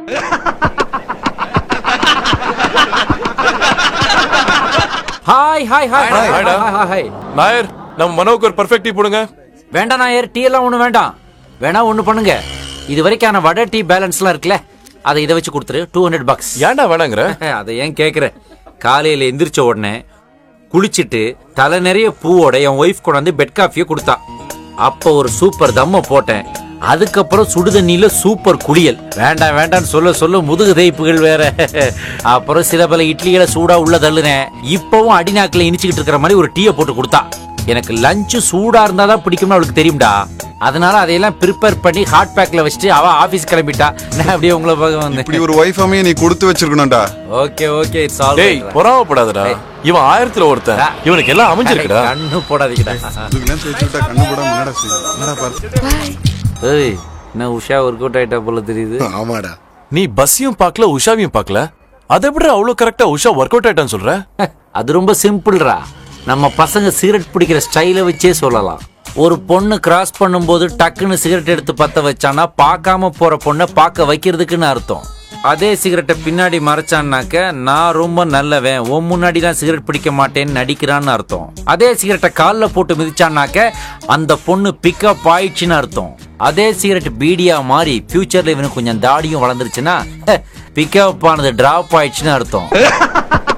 hi hi hi Hi, hi hi, hi hi Nair நம்ம மனோவுக்கு ஒரு பர்ஃபெக்ட் டீ போடுங்க வேண்டாம் நாயர் டீ எல்லாம் ஒண்ணு வேண்டாம் வேணா ஒண்ணு பண்ணுங்க இது வரைக்கான வடை டீ பேலன்ஸ்லாம் இருக்குல்ல அதை இதை வச்சு கொடுத்துரு டூ ஹண்ட்ரட் பாக்ஸ் ஏன்டா வேணாங்கிற அதை ஏன் கேக்குற காலையில எந்திரிச்ச உடனே குளிச்சிட்டு தலை நிறைய பூவோட என் ஒய்ஃப் கொண்டாந்து பெட் காஃபியை கொடுத்தா அப்ப ஒரு சூப்பர் தம்ம போட்டேன் அதுக்கப்புறம் சுடுதண்ணில சூப்பர் குளியல் வேண்டாம் வேண்டாம்னு சொல்ல சொல்ல முதுகு தேய்ப்புகள் வேற அப்புறம் சில பல இட்லிகளை சூடா உள்ள தள்ளுனேன் இப்பவும் அடிநாக்கில் இனிச்சுக்கிட்டு இருக்கிற மாதிரி ஒரு டீயை போட்டு கொடுத்தா எனக்கு லஞ்ச் சூடா இருந்தாதான் பிடிக்கும்னு அவளுக்கு தெரியும்டா அதனால அதையெல்லாம் ப்ரிப்பேர் பண்ணி ஹாட் பேக்ல வச்சுட்டு அவ ஆபீஸ் கிளம்பிட்டா நான் அப்படியே உங்களை பார்க்க வந்தேன் இப்படி ஒரு ஒய்ஃப் அமைய நீ கொடுத்து வச்சிருக்கணும்டா ஓகே ஓகே இட்ஸ் ஆல் டேய் பொறாமப்படாதடா இவன் ஆயிரத்துல ஒருத்தன் இவனுக்கு எல்லாம் அமைஞ்சிருக்குடா கண்ணு போடாதீங்கடா இதுக்கெல்லாம் சேர்த்து விட்டா கண்ணு போடாம என்னடா செய்யும் என்னடா பாரு ஏய் என்ன உஷா ஒர்க் அவுட் ஆயிட்டா போல தெரியுது ஆமாடா நீ பஸ்ஸையும் பார்க்கல உஷாவையும் பார்க்கல அதை எப்படி அவ்வளவு கரெக்டா உஷா ஒர்க் அவுட் ஆயிட்டான்னு சொல்ற அது ரொம்ப சிம்பிள்ரா நம்ம பசங்க சிகரெட் பிடிக்கிற ஸ்டைலை வச்சே சொல்லலாம் ஒரு பொண்ணு கிராஸ் பண்ணும்போது டக்குன்னு சிகரெட் எடுத்து பத்த வச்சானா பார்க்காம போற பொண்ணை பார்க்க வைக்கிறதுக்குன்னு அர்த்தம் அதே சிகரெட்டை பின்னாடி மறைச்சான்னாக்க நான் ரொம்ப நல்லவன் உன் முன்னாடிலாம் சிகரெட் பிடிக்க மாட்டேன்னு நடிக்கிறான்னு அர்த்தம் அதே சிகரெட்டை காலில் போட்டு மிதிச்சான்னாக்க அந்த பொண்ணு பிக்கப் ஆயிடுச்சுன்னு அர்த்தம் அதே சிகரெட் பீடியா மாறி ஃபியூச்சர்ல இவனுக்கு கொஞ்சம் தாடியும் வளர்ந்துருச்சுன்னா பிக்கப் ஆனது டிராப் ஆயிடுச்சுன்னு அர்த்தம்